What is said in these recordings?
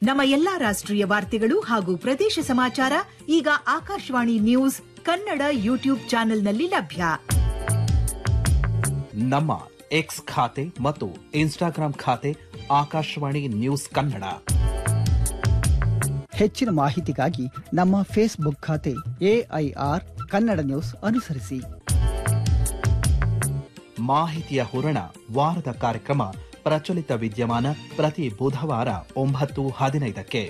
ನಮ್ಮ ಎಲ್ಲಾ ರಾಷ್ಟ್ರೀಯ ವಾರ್ತೆಗಳು ಹಾಗೂ ಪ್ರದೇಶ ಸಮಾಚಾರ ಈಗ ಆಕಾಶವಾಣಿ ನ್ಯೂಸ್ ಕನ್ನಡ ಯೂಟ್ಯೂಬ್ ಚಾನೆಲ್ನಲ್ಲಿ ಲಭ್ಯ ನಮ್ಮ ಎಕ್ಸ್ ಖಾತೆ ಮತ್ತು ಇನ್ಸ್ಟಾಗ್ರಾಂ ಖಾತೆ ಆಕಾಶವಾಣಿ ನ್ಯೂಸ್ ಕನ್ನಡ ಹೆಚ್ಚಿನ ಮಾಹಿತಿಗಾಗಿ ನಮ್ಮ ಫೇಸ್ಬುಕ್ ಖಾತೆ ಎಐಆರ್ ಕನ್ನಡ ನ್ಯೂಸ್ ಅನುಸರಿಸಿ ಮಾಹಿತಿಯ ಹೂರಣ ವಾರದ ಕಾರ್ಯಕ್ರಮ ಪ್ರಚಲಿತ ವಿದ್ಯಮಾನ ಪ್ರತಿ ಬುಧವಾರ ಒಂಬತ್ತು ಹದಿನೈದಕ್ಕೆ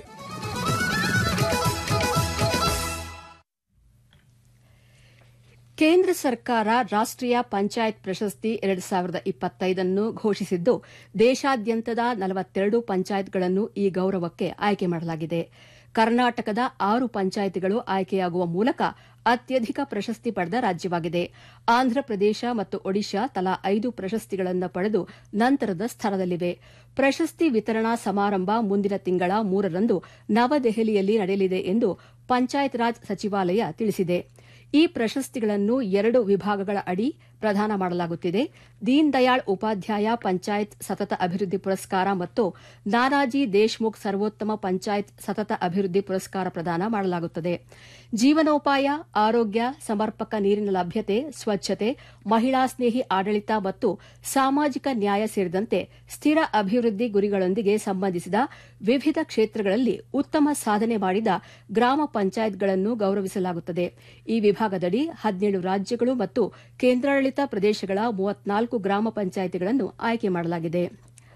ಕೇಂದ್ರ ಸರ್ಕಾರ ರಾಷ್ಟ್ರೀಯ ಪಂಚಾಯತ್ ಪ್ರಶಸ್ತಿ ಎರಡು ಸಾವಿರದ ಇಪ್ಪತ್ತೈದನ್ನು ಘೋಷಿಸಿದ್ದು ದೇಶಾದ್ಯಂತದ ನಲವತ್ತೆರಡು ಪಂಚಾಯತ್ಗಳನ್ನು ಈ ಗೌರವಕ್ಕೆ ಆಯ್ಕೆ ಮಾಡಲಾಗಿದೆ ಕರ್ನಾಟಕದ ಆರು ಪಂಚಾಯಿತಿಗಳು ಆಯ್ಕೆಯಾಗುವ ಮೂಲಕ ಅತ್ಯಧಿಕ ಪ್ರಶಸ್ತಿ ಪಡೆದ ರಾಜ್ಯವಾಗಿದೆ ಆಂಧ್ರಪ್ರದೇಶ ಮತ್ತು ಒಡಿಶಾ ತಲಾ ಐದು ಪ್ರಶಸ್ತಿಗಳನ್ನು ಪಡೆದು ನಂತರದ ಸ್ಥಾನದಲ್ಲಿವೆ ಪ್ರಶಸ್ತಿ ವಿತರಣಾ ಸಮಾರಂಭ ಮುಂದಿನ ತಿಂಗಳ ಮೂರರಂದು ನವದೆಹಲಿಯಲ್ಲಿ ನಡೆಯಲಿದೆ ಎಂದು ಪಂಚಾಯತ್ ರಾಜ್ ಸಚಿವಾಲಯ ತಿಳಿಸಿದೆ ಈ ಪ್ರಶಸ್ತಿಗಳನ್ನು ಎರಡು ವಿಭಾಗಗಳ ಅಡಿ ಪ್ರದಾನ ಮಾಡಲಾಗುತ್ತಿದೆ ದೀನ್ ದಯಾಳ್ ಉಪಾಧ್ಯಾಯ ಪಂಚಾಯತ್ ಸತತ ಅಭಿವೃದ್ಧಿ ಪುರಸ್ಕಾರ ಮತ್ತು ನಾನಾಜಿ ದೇಶ್ಮುಖ್ ಸರ್ವೋತ್ತಮ ಪಂಚಾಯತ್ ಸತತ ಅಭಿವೃದ್ಧಿ ಪುರಸ್ಕಾರ ಪ್ರದಾನ ಮಾಡಲಾಗುತ್ತದೆ ಜೀವನೋಪಾಯ ಆರೋಗ್ಯ ಸಮರ್ಪಕ ನೀರಿನ ಲಭ್ಯತೆ ಸ್ವಚ್ಛತೆ ಮಹಿಳಾ ಸ್ನೇಹಿ ಆಡಳಿತ ಮತ್ತು ಸಾಮಾಜಿಕ ನ್ಯಾಯ ಸೇರಿದಂತೆ ಸ್ಥಿರ ಅಭಿವೃದ್ಧಿ ಗುರಿಗಳೊಂದಿಗೆ ಸಂಬಂಧಿಸಿದ ವಿವಿಧ ಕ್ಷೇತ್ರಗಳಲ್ಲಿ ಉತ್ತಮ ಸಾಧನೆ ಮಾಡಿದ ಗ್ರಾಮ ಪಂಚಾಯತ್ಗಳನ್ನು ಗೌರವಿಸಲಾಗುತ್ತದೆ ಈ ವಿಭಾಗದಡಿ ಹದಿನೇಳು ರಾಜ್ಯಗಳು ಮತ್ತು ಕೇಂದ್ರಾಡಳಿತ ಪ್ರದೇಶಗಳ ಮೂವತ್ನಾಲ್ಕು ಗ್ರಾಮ ಪಂಚಾಯಿತಿಗಳನ್ನು ಆಯ್ಕೆ ಮಾಡಲಾಗಿದೆ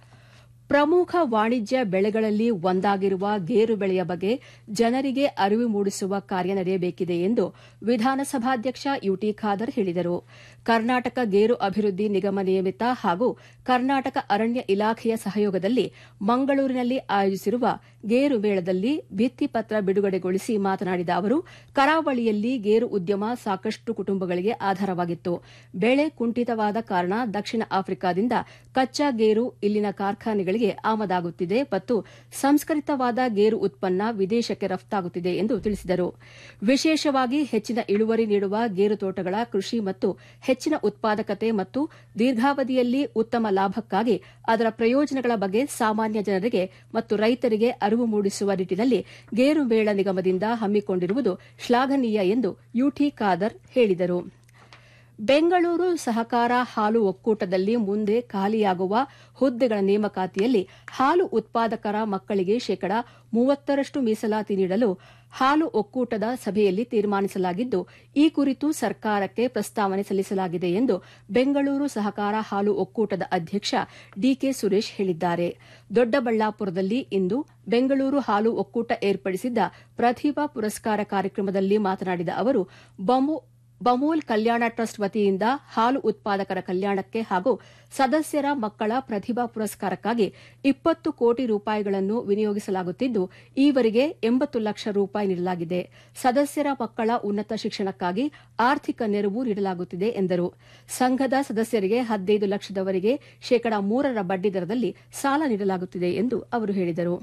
ಪ್ರಮುಖ ವಾಣಿಜ್ಯ ಬೆಳೆಗಳಲ್ಲಿ ಒಂದಾಗಿರುವ ಗೇರು ಬೆಳೆಯ ಬಗ್ಗೆ ಜನರಿಗೆ ಅರಿವು ಮೂಡಿಸುವ ಕಾರ್ಯ ನಡೆಯಬೇಕಿದೆ ಎಂದು ವಿಧಾನಸಭಾಧ್ಯಕ್ಷ ಯುಟಿ ಖಾದರ್ ಹೇಳಿದರು ಕರ್ನಾಟಕ ಗೇರು ಅಭಿವೃದ್ಧಿ ನಿಗಮ ನಿಯಮಿತ ಹಾಗೂ ಕರ್ನಾಟಕ ಅರಣ್ಯ ಇಲಾಖೆಯ ಸಹಯೋಗದಲ್ಲಿ ಮಂಗಳೂರಿನಲ್ಲಿ ಆಯೋಜಿಸಿರುವ ಗೇರು ಮೇಳದಲ್ಲಿ ಭಿತ್ತಿಪತ್ರ ಬಿಡುಗಡೆಗೊಳಿಸಿ ಮಾತನಾಡಿದ ಅವರು ಕರಾವಳಿಯಲ್ಲಿ ಗೇರು ಉದ್ಯಮ ಸಾಕಷ್ಟು ಕುಟುಂಬಗಳಿಗೆ ಆಧಾರವಾಗಿತ್ತು ಬೆಳೆ ಕುಂಠಿತವಾದ ಕಾರಣ ದಕ್ಷಿಣ ಆಫ್ರಿಕಾದಿಂದ ಕಚ್ಚಾ ಗೇರು ಇಲ್ಲಿನ ಕಾರ್ಖಾನೆಗಳಿಗೆ ಆಮದಾಗುತ್ತಿದೆ ಮತ್ತು ಸಂಸ್ಕರಿತವಾದ ಗೇರು ಉತ್ಪನ್ನ ವಿದೇಶಕ್ಕೆ ರಫ್ತಾಗುತ್ತಿದೆ ಎಂದು ತಿಳಿಸಿದರು ವಿಶೇಷವಾಗಿ ಹೆಚ್ಚಿನ ಇಳುವರಿ ನೀಡುವ ಗೇರು ತೋಟಗಳ ಕೃಷಿ ಮತ್ತು ಹೆಚ್ಚಿನ ಉತ್ಪಾದಕತೆ ಮತ್ತು ದೀರ್ಘಾವಧಿಯಲ್ಲಿ ಉತ್ತಮ ಲಾಭಕ್ಕಾಗಿ ಅದರ ಪ್ರಯೋಜನಗಳ ಬಗ್ಗೆ ಸಾಮಾನ್ಯ ಜನರಿಗೆ ಮತ್ತು ರೈತರಿಗೆ ಅರಿವು ಮೂಡಿಸುವ ನಿಟ್ಟಿನಲ್ಲಿ ಗೇರು ಮೇಳ ನಿಗಮದಿಂದ ಹಮ್ಮಿಕೊಂಡಿರುವುದು ಶ್ಲಾಘನೀಯ ಎಂದು ಯುಟಿ ಖಾದರ್ ಹೇಳಿದರು ಬೆಂಗಳೂರು ಸಹಕಾರ ಹಾಲು ಒಕ್ಕೂಟದಲ್ಲಿ ಮುಂದೆ ಖಾಲಿಯಾಗುವ ಹುದ್ದೆಗಳ ನೇಮಕಾತಿಯಲ್ಲಿ ಹಾಲು ಉತ್ಪಾದಕರ ಮಕ್ಕಳಿಗೆ ಶೇಕಡಾ ಮೂವತ್ತರಷ್ಟು ಮೀಸಲಾತಿ ನೀಡಲು ಹಾಲು ಒಕ್ಕೂಟದ ಸಭೆಯಲ್ಲಿ ತೀರ್ಮಾನಿಸಲಾಗಿದ್ದು ಈ ಕುರಿತು ಸರ್ಕಾರಕ್ಕೆ ಪ್ರಸ್ತಾವನೆ ಸಲ್ಲಿಸಲಾಗಿದೆ ಎಂದು ಬೆಂಗಳೂರು ಸಹಕಾರ ಹಾಲು ಒಕ್ಕೂಟದ ಅಧ್ಯಕ್ಷ ಡಿಕೆ ಸುರೇಶ್ ಹೇಳಿದ್ದಾರೆ ದೊಡ್ಡಬಳ್ಳಾಪುರದಲ್ಲಿ ಇಂದು ಬೆಂಗಳೂರು ಹಾಲು ಒಕ್ಕೂಟ ಏರ್ಪಡಿಸಿದ್ದ ಪ್ರತಿಭಾ ಪುರಸ್ಕಾರ ಕಾರ್ಯಕ್ರಮದಲ್ಲಿ ಮಾತನಾಡಿದ ಅವರು ಬಮೂಲ್ ಕಲ್ಯಾಣ ಟ್ರಸ್ಟ್ ವತಿಯಿಂದ ಹಾಲು ಉತ್ಪಾದಕರ ಕಲ್ಯಾಣಕ್ಕೆ ಹಾಗೂ ಸದಸ್ಯರ ಮಕ್ಕಳ ಪ್ರತಿಭಾ ಪುರಸ್ಕಾರಕ್ಕಾಗಿ ಇಪ್ಪತ್ತು ಕೋಟಿ ರೂಪಾಯಿಗಳನ್ನು ವಿನಿಯೋಗಿಸಲಾಗುತ್ತಿದ್ದು ಈವರೆಗೆ ಎಂಬತ್ತು ಲಕ್ಷ ರೂಪಾಯಿ ನೀಡಲಾಗಿದೆ ಸದಸ್ಯರ ಮಕ್ಕಳ ಉನ್ನತ ಶಿಕ್ಷಣಕ್ಕಾಗಿ ಆರ್ಥಿಕ ನೆರವು ನೀಡಲಾಗುತ್ತಿದೆ ಎಂದರು ಸಂಘದ ಸದಸ್ಯರಿಗೆ ಹದಿನೈದು ಲಕ್ಷದವರೆಗೆ ಶೇಕಡಾ ಮೂರರ ಬಡ್ಡಿ ದರದಲ್ಲಿ ಸಾಲ ನೀಡಲಾಗುತ್ತಿದೆ ಎಂದು ಅವರು ಹೇಳಿದರು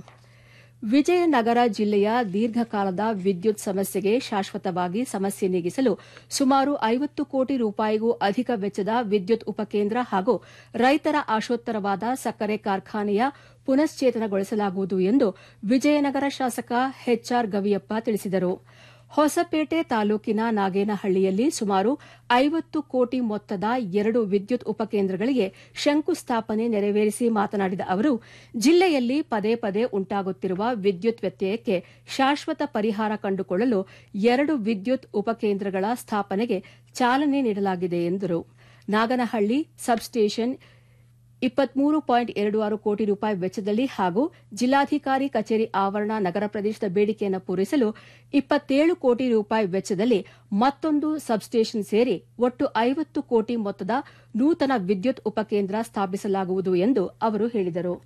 ವಿಜಯನಗರ ಜಿಲ್ಲೆಯ ದೀರ್ಘಕಾಲದ ವಿದ್ಯುತ್ ಸಮಸ್ಯೆಗೆ ಶಾಶ್ವತವಾಗಿ ಸಮಸ್ಯೆ ನೀಗಿಸಲು ಸುಮಾರು ಐವತ್ತು ಕೋಟಿ ರೂಪಾಯಿಗೂ ಅಧಿಕ ವೆಚ್ಚದ ವಿದ್ಯುತ್ ಉಪಕೇಂದ್ರ ಹಾಗೂ ರೈತರ ಆಶೋತ್ತರವಾದ ಸಕ್ಕರೆ ಕಾರ್ಖಾನೆಯ ಪುನಶ್ಚೇತನಗೊಳಿಸಲಾಗುವುದು ಎಂದು ವಿಜಯನಗರ ಶಾಸಕ ಎಚ್ಆರ್ ಗವಿಯಪ್ಪ ತಿಳಿಸಿದರು ಹೊಸಪೇಟೆ ತಾಲೂಕಿನ ನಾಗೇನಹಳ್ಳಿಯಲ್ಲಿ ಸುಮಾರು ಐವತ್ತು ಕೋಟಿ ಮೊತ್ತದ ಎರಡು ವಿದ್ಯುತ್ ಉಪಕೇಂದ್ರಗಳಿಗೆ ಶಂಕುಸ್ಥಾಪನೆ ನೆರವೇರಿಸಿ ಮಾತನಾಡಿದ ಅವರು ಜಿಲ್ಲೆಯಲ್ಲಿ ಪದೇ ಪದೇ ಉಂಟಾಗುತ್ತಿರುವ ವಿದ್ಯುತ್ ವ್ಯತ್ಯಯಕ್ಕೆ ಶಾಶ್ವತ ಪರಿಹಾರ ಕಂಡುಕೊಳ್ಳಲು ಎರಡು ವಿದ್ಯುತ್ ಉಪಕೇಂದ್ರಗಳ ಸ್ಥಾಪನೆಗೆ ಚಾಲನೆ ನೀಡಲಾಗಿದೆ ಎಂದರು ನಾಗನಹಳ್ಳಿ ಸಬ್ಸ್ಟೇಷನ್ ಇಪ್ಪತ್ಮೂರು ಪಾಯಿಂಟ್ ಎರಡು ಆರು ಕೋಟಿ ರೂಪಾಯಿ ವೆಚ್ಚದಲ್ಲಿ ಹಾಗೂ ಜಿಲ್ಲಾಧಿಕಾರಿ ಕಚೇರಿ ಆವರಣ ನಗರ ಪ್ರದೇಶದ ಬೇಡಿಕೆಯನ್ನು ಪೂರೈಸಲು ಇಪ್ಪತ್ತೇಳು ಕೋಟಿ ರೂಪಾಯಿ ವೆಚ್ಚದಲ್ಲಿ ಮತ್ತೊಂದು ಸಬ್ಸ್ಟೇಷನ್ ಸೇರಿ ಒಟ್ಟು ಐವತ್ತು ಕೋಟಿ ಮೊತ್ತದ ನೂತನ ವಿದ್ಯುತ್ ಉಪಕೇಂದ್ರ ಸ್ಥಾಪಿಸಲಾಗುವುದು ಎಂದು ಅವರು ಹೇಳಿದರು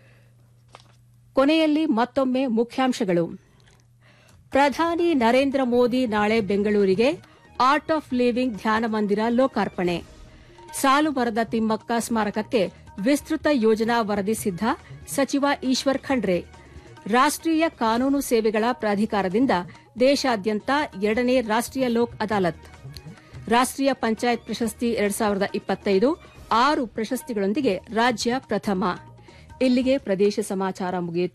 ಕೊನೆಯಲ್ಲಿ ಮತ್ತೊಮ್ಮೆ ಮುಖ್ಯಾಂಶಗಳು ಪ್ರಧಾನಿ ನರೇಂದ್ರ ಮೋದಿ ನಾಳೆ ಬೆಂಗಳೂರಿಗೆ ಆರ್ಟ್ ಆಫ್ ಲಿವಿಂಗ್ ಧ್ಯಾನ ಮಂದಿರ ಲೋಕಾರ್ಪಣೆ ಸಾಲು ಮರದ ತಿಮ್ಮಕ್ಕ ಸ್ಮಾರಕಕ್ಕೆ ವಿಸ್ತೃತ ಯೋಜನಾ ವರದಿ ಸಿದ್ದ ಸಚಿವ ಈಶ್ವರ್ ಖಂಡ್ರೆ ರಾಷ್ಟೀಯ ಕಾನೂನು ಸೇವೆಗಳ ಪ್ರಾಧಿಕಾರದಿಂದ ದೇಶಾದ್ಯಂತ ಎರಡನೇ ರಾಷ್ಟೀಯ ಲೋಕ್ ಅದಾಲತ್ ರಾಷ್ಟೀಯ ಪಂಚಾಯತ್ ಪ್ರಶಸ್ತಿ ಎರಡ್ ಸಾವಿರದ ಇಪ್ಪತ್ತೈದು ಆರು ಪ್ರಶಸ್ತಿಗಳೊಂದಿಗೆ ರಾಜ್ಯ ಪ್ರಥಮ ಇಲ್ಲಿಗೆ ಪ್ರದೇಶ ಸಮಾಚಾರ ಮುಗಿಯಿತು